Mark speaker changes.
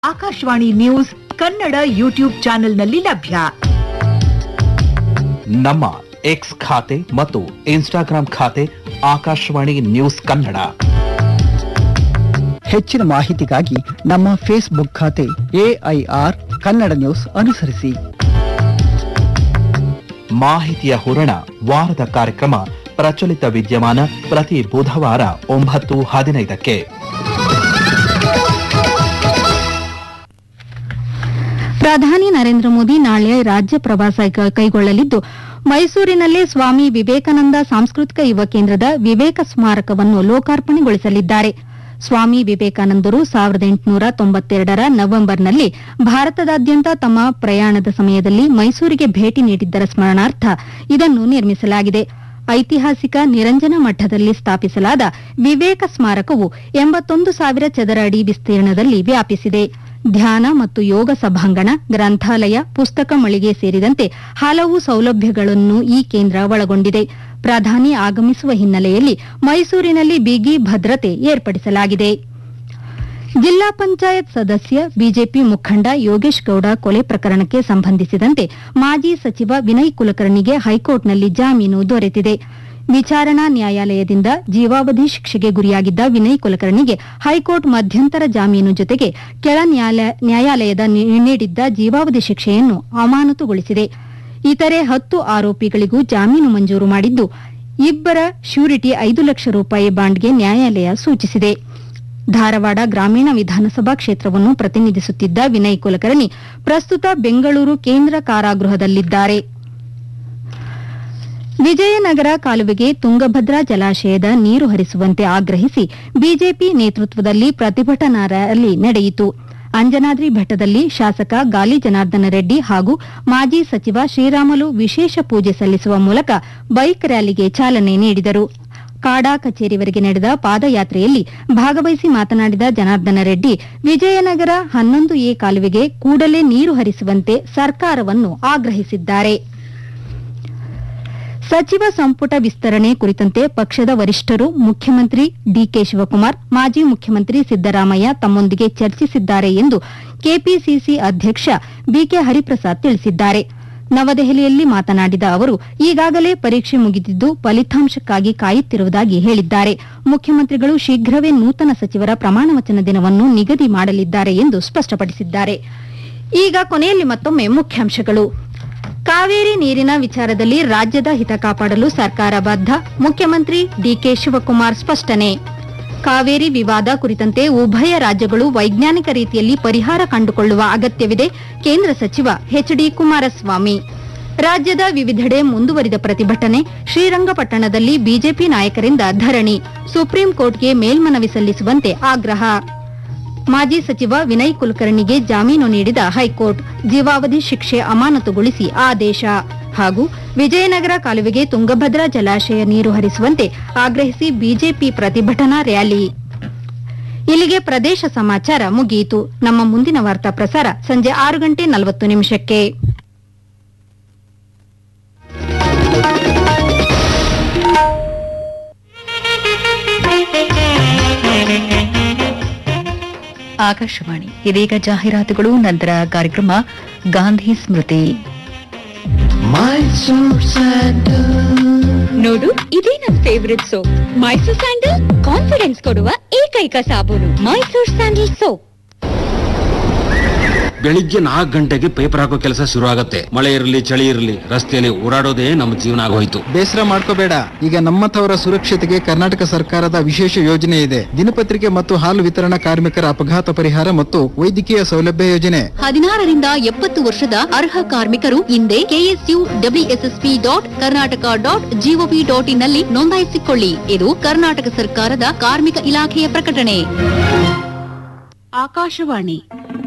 Speaker 1: Akashvani news Kannada YouTube ಚಾನೆಲ್ನಲ್ಲಿ ಲಭ್ಯ
Speaker 2: ನಮ್ಮ ಎಕ್ಸ್ ಖಾತೆ ಮತ್ತು ಇನ್ಸ್ಟಾಗ್ರಾಂ ಖಾತೆ ಆಕಾಶವಾಣಿ ನ್ಯೂಸ್ ಕನ್ನಡ
Speaker 3: ಹೆಚ್ಚಿನ ಮಾಹಿತಿಗಾಗಿ ನಮ್ಮ ಫೇಸ್ಬುಕ್ ಖಾತೆ ಎಐಆರ್ ಕನ್ನಡ ನ್ಯೂಸ್ ಅನುಸರಿಸಿ
Speaker 2: ಮಾಹಿತಿಯ ಹೂರಣ ವಾರದ ಕಾರ್ಯಕ್ರಮ ಪ್ರಚಲಿತ ವಿದ್ಯಮಾನ ಪ್ರತಿ ಬುಧವಾರ ಒಂಬತ್ತು ಹದಿನೈದಕ್ಕೆ
Speaker 4: ಪ್ರಧಾನಿ ನರೇಂದ್ರ ಮೋದಿ ನಾಳೆ ರಾಜ್ಯ ಪ್ರವಾಸ ಕೈ- ಕೈಗೊಳ್ಳಲಿದ್ದು ಮೈಸೂರಿನಲ್ಲಿ ಸ್ವಾಮಿ ವಿವೇಕಾನಂದ ಸಾಂಸ್ಕೃತಿಕ ಯುವ ಕೇಂದ್ರದ ವಿವೇಕ ಸ್ಮಾರಕವನ್ನು ಲೋಕಾರ್ಪಣೆಗೊಳಿಸಲಿದ್ದಾರೆ ಸ್ವಾಮಿ ವಿವೇಕಾನಂದರು ಸಾವಿರದ ಎಂಟುನೂರ ತೊಂಬತ್ತೆರಡರ ನವೆಂಬರ್ನಲ್ಲಿ ಭಾರತದಾದ್ಯಂತ ತಮ್ಮ ಪ್ರಯಾಣದ ಸಮಯದಲ್ಲಿ ಮೈಸೂರಿಗೆ ಭೇಟಿ ನೀಡಿದ್ದರ ಸ್ಮರಣಾರ್ಥ ಇದನ್ನು ನಿರ್ಮಿಸಲಾಗಿದೆ ಐತಿಹಾಸಿಕ ನಿರಂಜನ ಮಠದಲ್ಲಿ ಸ್ಥಾಪಿಸಲಾದ ವಿವೇಕ ಸ್ಮಾರಕವು ಎಂಬತ್ತೊಂದು ಸಾವಿರ ಚದರ ಅಡಿ ವಿಸ್ತೀರ್ಣದಲ್ಲಿ ವ್ಯಾಪಿಸಿದೆ ಧ್ಯಾನ ಮತ್ತು ಯೋಗ ಸಭಾಂಗಣ ಗ್ರಂಥಾಲಯ ಪುಸ್ತಕ ಮಳಿಗೆ ಸೇರಿದಂತೆ ಹಲವು ಸೌಲಭ್ಯಗಳನ್ನು ಈ ಕೇಂದ್ರ ಒಳಗೊಂಡಿದೆ ಪ್ರಧಾನಿ ಆಗಮಿಸುವ ಹಿನ್ನೆಲೆಯಲ್ಲಿ ಮೈಸೂರಿನಲ್ಲಿ ಬಿಗಿ ಭದ್ರತೆ ಏರ್ಪಡಿಸಲಾಗಿದೆ ಜಿಲ್ಲಾ ಪಂಚಾಯತ್ ಸದಸ್ಯ ಬಿಜೆಪಿ ಮುಖಂಡ ಯೋಗೇಶ್ ಗೌಡ ಕೊಲೆ ಪ್ರಕರಣಕ್ಕೆ ಸಂಬಂಧಿಸಿದಂತೆ ಮಾಜಿ ಸಚಿವ ವಿನಯ್ ಕುಲಕರ್ಣಿಗೆ ಹೈಕೋರ್ಟ್ನಲ್ಲಿ ಜಾಮೀನು ದೊರೆತಿದೆ ವಿಚಾರಣಾ ನ್ಯಾಯಾಲಯದಿಂದ ಜೀವಾವಧಿ ಶಿಕ್ಷೆಗೆ ಗುರಿಯಾಗಿದ್ದ ವಿನಯ್ ಕುಲಕರ್ಣಿಗೆ ಹೈಕೋರ್ಟ್ ಮಧ್ಯಂತರ ಜಾಮೀನು ಜೊತೆಗೆ ಕೆಳ ನ್ಯಾಯಾಲ- ನ್ಯಾಯಾಲಯದ ನೀ- ನೀಡಿದ್ದ ಜೀವಾವಧಿ ಶಿಕ್ಷೆಯನ್ನು ಅಮಾನತುಗೊಳಿಸಿದೆ ಇತರೆ ಹತ್ತು ಆರೋಪಿಗಳಿಗೂ ಜಾಮೀನು ಮಂಜೂರು ಮಾಡಿದ್ದು ಇಬ್ಬರ ಶ್ಯೂರಿಟಿ ಐದು ಲಕ್ಷ ರೂಪಾಯಿ ಬಾಂಡ್ಗೆ ನ್ಯಾಯಾಲಯ ಸೂಚಿಸಿದೆ ಧಾರವಾಡ ಗ್ರಾಮೀಣ ವಿಧಾನಸಭಾ ಕ್ಷೇತ್ರವನ್ನು ಪ್ರತಿನಿಧಿಸುತ್ತಿದ್ದ ವಿನಯ್ ಕುಲಕರ್ಣಿ ಪ್ರಸ್ತುತ ಬೆಂಗಳೂರು ಕೇಂದ್ರ ಕಾರಾಗೃಹದಲ್ಲಿದ್ದಾರೆ ವಿಜಯನಗರ ಕಾಲುವೆಗೆ ತುಂಗಭದ್ರಾ ಜಲಾಶಯದ ನೀರು ಹರಿಸುವಂತೆ ಆಗ್ರಹಿಸಿ ಬಿಜೆಪಿ ನೇತೃತ್ವದಲ್ಲಿ ಪ್ರತಿಭಟನಾ ರ್ಯಾಲಿ ನಡೆಯಿತು ಅಂಜನಾದ್ರಿ ಬೆಟ್ಟದಲ್ಲಿ ಶಾಸಕ ಗಾಲಿ ಜನಾರ್ದನ ರೆಡ್ಡಿ ಹಾಗೂ ಮಾಜಿ ಸಚಿವ ಶ್ರೀರಾಮುಲು ವಿಶೇಷ ಪೂಜೆ ಸಲ್ಲಿಸುವ ಮೂಲಕ ಬೈಕ್ ರ್ಯಾಲಿಗೆ ಚಾಲನೆ ನೀಡಿದರು ಕಾಡಾ ಕಚೇರಿವರೆಗೆ ನಡೆದ ಪಾದಯಾತ್ರೆಯಲ್ಲಿ ಭಾಗವಹಿಸಿ ಮಾತನಾಡಿದ ಜನಾರ್ದನ ರೆಡ್ಡಿ ವಿಜಯನಗರ ಹನ್ನೊಂದು ಎ ಕಾಲುವೆಗೆ ಕೂಡಲೇ ನೀರು ಹರಿಸುವಂತೆ ಸರ್ಕಾರವನ್ನು ಆಗ್ರಹಿಸಿದ್ದಾರೆ ಸಚಿವ ಸಂಪುಟ ವಿಸ್ತರಣೆ ಕುರಿತಂತೆ ಪಕ್ಷದ ವರಿಷ್ಠರು ಮುಖ್ಯಮಂತ್ರಿ ಡಿಕೆ ಶಿವಕುಮಾರ್ ಮಾಜಿ ಮುಖ್ಯಮಂತ್ರಿ ಸಿದ್ದರಾಮಯ್ಯ ತಮ್ಮೊಂದಿಗೆ ಚರ್ಚಿಸಿದ್ದಾರೆ ಎಂದು ಕೆಪಿಸಿಸಿ ಅಧ್ಯಕ್ಷ ಬಿಕೆ ಹರಿಪ್ರಸಾದ್ ತಿಳಿಸಿದ್ದಾರೆ ನವದೆಹಲಿಯಲ್ಲಿ ಮಾತನಾಡಿದ ಅವರು ಈಗಾಗಲೇ ಪರೀಕ್ಷೆ ಮುಗಿದಿದ್ದು ಫಲಿತಾಂಶಕ್ಕಾಗಿ ಕಾಯುತ್ತಿರುವುದಾಗಿ ಹೇಳಿದ್ದಾರೆ ಮುಖ್ಯಮಂತ್ರಿಗಳು ಶೀಘ್ರವೇ ನೂತನ ಸಚಿವರ ಪ್ರಮಾಣವಚನ ದಿನವನ್ನು ನಿಗದಿ ಮಾಡಲಿದ್ದಾರೆ ಎಂದು ಸ್ಪಷ್ಟಪಡಿಸಿದ್ದಾರೆ ಈಗ ಕೊನೆಯಲ್ಲಿ ಮತ್ತೊಮ್ಮೆ ಮುಖ್ಯಾಂಶಗಳು ಕಾವೇರಿ ನೀರಿನ ವಿಚಾರದಲ್ಲಿ ರಾಜ್ಯದ ಹಿತ ಕಾಪಾಡಲು ಸರ್ಕಾರ ಬದ್ಧ ಮುಖ್ಯಮಂತ್ರಿ ಡಿಕೆ ಶಿವಕುಮಾರ್ ಸ್ಪಷ್ಟನೆ ಕಾವೇರಿ ವಿವಾದ ಕುರಿತಂತೆ ಉಭಯ ರಾಜ್ಯಗಳು ವೈಜ್ಞಾನಿಕ ರೀತಿಯಲ್ಲಿ ಪರಿಹಾರ ಕಂಡುಕೊಳ್ಳುವ ಅಗತ್ಯವಿದೆ ಕೇಂದ್ರ ಸಚಿವ ಎಚ್ಡಿ ಕುಮಾರಸ್ವಾಮಿ ರಾಜ್ಯದ ವಿವಿಧೆಡೆ ಮುಂದುವರಿದ ಪ್ರತಿಭಟನೆ ಶ್ರೀರಂಗಪಟ್ಟಣದಲ್ಲಿ ಬಿಜೆಪಿ ನಾಯಕರಿಂದ ಧರಣಿ ಸುಪ್ರೀಂ ಕೋರ್ಟ್ಗೆ ಮೇಲ್ಮನವಿ ಸಲ್ಲಿಸುವಂತೆ ಆಗ್ರಹ ಮಾಜಿ ಸಚಿವ ವಿನಯ್ ಕುಲಕರ್ಣಿಗೆ ಜಾಮೀನು ನೀಡಿದ ಹೈಕೋರ್ಟ್ ಜೀವಾವಧಿ ಶಿಕ್ಷೆ ಅಮಾನತುಗೊಳಿಸಿ ಆದೇಶ ಹಾಗೂ ವಿಜಯನಗರ ಕಾಲುವೆಗೆ ತುಂಗಭದ್ರಾ ಜಲಾಶಯ ನೀರು ಹರಿಸುವಂತೆ ಆಗ್ರಹಿಸಿ ಬಿಜೆಪಿ ಪ್ರತಿಭಟನಾ ರ್ಯಾಲಿ ಇಲ್ಲಿಗೆ ಪ್ರದೇಶ ಸಮಾಚಾರ ಮುಗಿಯಿತು ನಮ್ಮ ಮುಂದಿನ ವಾರ್ತಾ ಪ್ರಸಾರ ಸಂಜೆ ಆರು ಗಂಟೆ ನಲವತ್ತು ನಿಮಿಷಕ್ಕೆ
Speaker 5: ಆಕಾಶವಾಣಿ ಇದೀಗ ಜಾಹೀರಾತುಗಳು ನಂತರ ಕಾರ್ಯಕ್ರಮ ಗಾಂಧಿ ಸ್ಮೃತಿ
Speaker 6: ನೋಡು ಇದೇ ನನ್ favourite soap Mysore sandal confidence ಕೊಡುವ ಏಕೈಕ ಸಾಬೂನು ಮೈಸೂರ್ ಸ್ಯಾಂಡಲ್ ಸೋಪ್
Speaker 7: ಬೆಳಿಗ್ಗೆ ನಾಲ್ಕು ಗಂಟೆಗೆ ಪೇಪರ್ ಹಾಕೋ ಕೆಲಸ ಶುರು ಆಗತ್ತೆ ಮಳೆ ಇರಲಿ ಚಳಿ ಇರಲಿ ರಸ್ತೆಯಲ್ಲಿ ಓಡಾಡೋದೇ ನಮ್ಮ ಜೀವನ ಆಗೋಯ್ತು
Speaker 8: ಬೇಸರ ಮಾಡ್ಕೋಬೇಡ ಈಗ ನಮ್ಮಂಥವರ ಸುರಕ್ಷತೆಗೆ ಕರ್ನಾಟಕ ಸರ್ಕಾರದ ವಿಶೇಷ ಯೋಜನೆ ಇದೆ ದಿನಪತ್ರಿಕೆ ಮತ್ತು ಹಾಲು ವಿತರಣಾ ಕಾರ್ಮಿಕರ ಅಪಘಾತ ಪರಿಹಾರ ಮತ್ತು ವೈದ್ಯಕೀಯ ಸೌಲಭ್ಯ ಯೋಜನೆ
Speaker 6: ಹದಿನಾರರಿಂದ ಎಪ್ಪತ್ತು ವರ್ಷದ ಅರ್ಹ ಕಾರ್ಮಿಕರು ಹಿಂದೆ KSU WSSP dot Karnataka dot GOV dot in ನಲ್ಲಿ ನೋಂದಾಯಿಸಿಕೊಳ್ಳಿ ಇದು ಕರ್ನಾಟಕ ಸರ್ಕಾರದ ಕಾರ್ಮಿಕ ಇಲಾಖೆಯ ಪ್ರಕಟಣೆ
Speaker 9: ಆಕಾಶವಾಣಿ